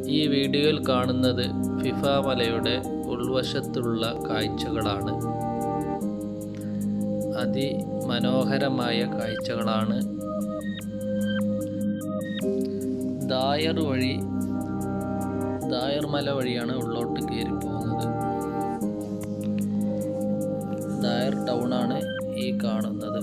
ഈ വീഡിയോയിൽ കാണുന്നത് ഫിഫ മലയുടെ ഉൾവശത്തുള്ള കാഴ്ചകളാണ് അതിമനോഹരമായ കാഴ്ചകളാണ് ദായർ വഴി ദായർ മല വഴിയാണ് ഉള്ളോട്ട് കയറി പോകുന്നത് ദായർ ടൗൺ ആണ് ഈ കാണുന്നത്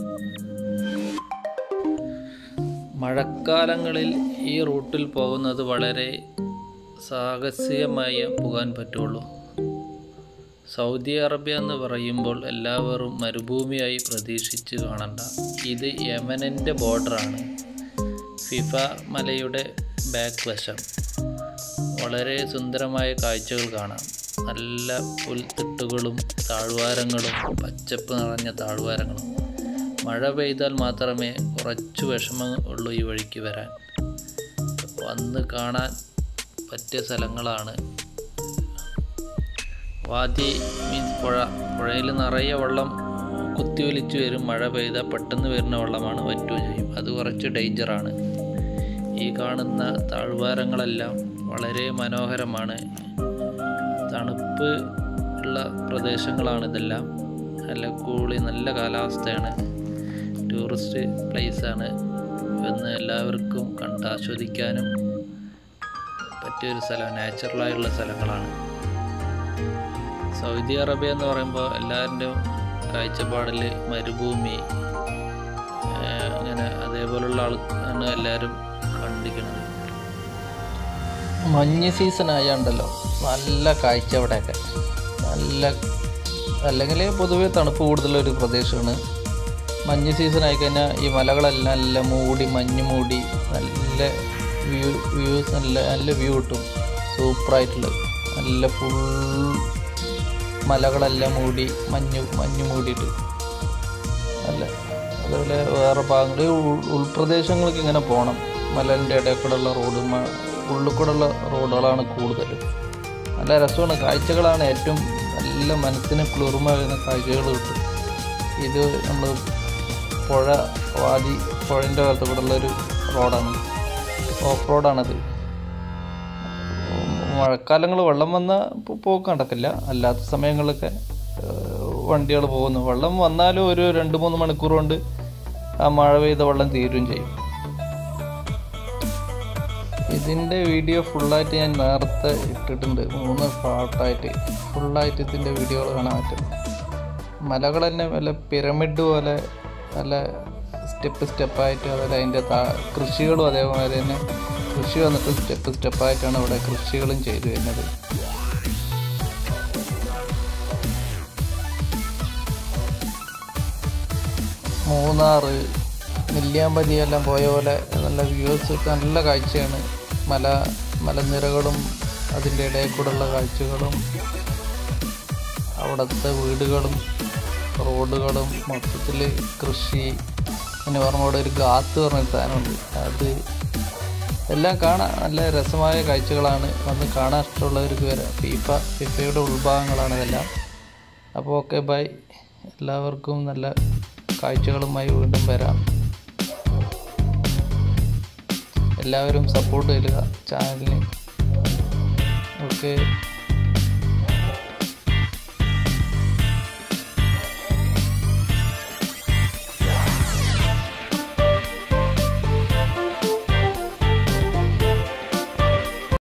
മഴക്കാലങ്ങളിൽ ഈ റൂട്ടിൽ പോകുന്നത് വളരെ സാഹസികമായി പോകാൻ പറ്റുള്ളൂ സൗദി അറേബ്യ എന്ന് പറയുമ്പോൾ എല്ലാവരും മരുഭൂമിയായി പ്രതീക്ഷിച്ച് കാണണ്ട ഇത് യമനിൻ്റെ ബോർഡറാണ് ഫിഫ മലയുടെ ബാക്ക് വശം വളരെ സുന്ദരമായ കാഴ്ചകൾ കാണാം നല്ല പുൽത്തിട്ടുകളും താഴ്വാരങ്ങളും പച്ചപ്പ് നിറഞ്ഞ താഴ്വാരങ്ങളും മഴ പെയ്താൽ മാത്രമേ കുറച്ച് വിഷമം ഉള്ളൂ ഈ വഴിക്ക് വരാൻ വന്ന് കാണാൻ പറ്റിയ സ്ഥലങ്ങളാണ് വാതി മീൻസ് പുഴ പുഴയിൽ നിറയെ വെള്ളം കുത്തിയൊലിച്ച് വരും മഴ പെയ്താൽ പെട്ടെന്ന് വരുന്ന വെള്ളമാണ് വറ്റുകയും ചെയ്യും അത് കുറച്ച് ഡേഞ്ചറാണ് ഈ കാണുന്ന താഴ്വാരങ്ങളെല്ലാം വളരെ മനോഹരമാണ് തണുപ്പ് ഉള്ള പ്രദേശങ്ങളാണ് ഇതെല്ലാം നല്ല കൂളി നല്ല കാലാവസ്ഥയാണ് ടൂറിസ്റ്റ് പ്ലേസാണ് എന്ന് എല്ലാവർക്കും കണ്ട് ആസ്വദിക്കാനും പറ്റിയൊരു സ്ഥലം നാച്ചുറലായുള്ള സ്ഥലങ്ങളാണ് സൗദി അറേബ്യ എന്ന് പറയുമ്പോൾ എല്ലാവരുടെയും കാഴ്ചപ്പാടിൽ മരുഭൂമി ഏഹ് അങ്ങനെ അതേപോലുള്ള ആൾക്കാണ് എല്ലാവരും കണ്ടിരിക്കുന്നത് മഞ്ഞ് സീസൺ ആയാണ്ടല്ലോ നല്ല കാഴ്ച അവിടെയൊക്കെ നല്ല അല്ലെങ്കിൽ പൊതുവെ തണുപ്പ് കൂടുതലുള്ള ഒരു പ്രദേശമാണ് മഞ്ഞ് സീസൺ ആയിക്കഴിഞ്ഞാൽ ഈ മലകളെല്ലാം നല്ല മൂടി മഞ്ഞ് മൂടി നല്ല വ്യൂ വ്യൂസ് നല്ല നല്ല വ്യൂ കിട്ടും സൂപ്പറായിട്ടുള്ളത് നല്ല ഫുൾ മലകളെല്ലാം മൂടി മഞ്ഞ് മഞ്ഞ് മൂടിയിട്ട് നല്ല അതുപോലെ വേറെ ഭാഗങ്ങൾ ഉൾപ്രദേശങ്ങൾക്ക് ഇങ്ങനെ പോകണം മലൻ്റെ ഇടയിൽ കൂടെയുള്ള റോഡ് മ- ഉള്ളിൽ കൂടെയുള്ള റോഡുകളാണ് കൂടുതൽ നല്ല രസമാണ് കാഴ്ചകളാണ് ഏറ്റവും നല്ല മനസ്സിന് കുളിർമ വരുന്ന കാഴ്ചകൾ കിട്ടും ഇത് നമ്മൾ പുഴ വാതി പുഴൻ്റെ ഭാഗത്ത് കൂടെയുള്ള ഒരു റോഡാണ് ഓഫ് റോഡാണത് മഴക്കാലങ്ങൾ വെള്ളം വന്ന പോക്ക് നടക്കില്ല അല്ലാത്ത സമയങ്ങളിലൊക്കെ വണ്ടികൾ പോകുന്നു വെള്ളം വന്നാലും ഒരു രണ്ട് മൂന്ന് മണിക്കൂർ കൊണ്ട് ആ മഴ പെയ്ത വെള്ളം തീരുകയും ചെയ്യും ഇതിൻ്റെ വീഡിയോ ഫുള്ളായിട്ട് ഞാൻ നേരത്തെ ഇട്ടിട്ടുണ്ട് മൂന്ന് പാർട്ടായിട്ട് ഫുള്ളായിട്ട് ഇതിൻ്റെ വീഡിയോകൾ കാണാൻ പറ്റും മലകൾ തന്നെ വല്ല പിരമിഡ് പോലെ നല്ല സ്റ്റെപ്പ് സ്റ്റെപ്പായിട്ട് അതുപോലെ അതിൻ്റെ താ കൃഷികളും അതേപോലെ തന്നെ കൃഷി വന്നിട്ട് സ്റ്റെപ്പ് സ്റ്റെപ്പായിട്ടാണ് ഇവിടെ കൃഷികളും ചെയ്തു വരുന്നത് മൂന്നാറ് നെല്ലിയാമ്പതി എല്ലാം പോയ പോലെ നല്ല വ്യൂസ് നല്ല കാഴ്ചയാണ് മല മലനിരകളും അതിൻ്റെ ഇടയിൽ കൂടെയുള്ള കാഴ്ചകളും അവിടുത്തെ വീടുകളും റോഡുകളും മൊത്തത്തിൽ കൃഷി പിന്നെ പറഞ്ഞ അവിടെ ഒരു ഗാത്ത് പറഞ്ഞൊരു സാധനമുണ്ട് അത് എല്ലാം കാണാൻ നല്ല രസമായ കാഴ്ചകളാണ് വന്ന് കാണാൻ ഇഷ്ടമുള്ളവർക്ക് വരാം ഫിഫ ഫിഫയുടെ ഉൾഭാഗങ്ങളാണ് ഇതെല്ലാം അപ്പോൾ ഓക്കെ ബൈ എല്ലാവർക്കും നല്ല കാഴ്ചകളുമായി വീണ്ടും വരാം എല്ലാവരും സപ്പോർട്ട് ചെയ്യുക ചാനലിന് ഓക്കെ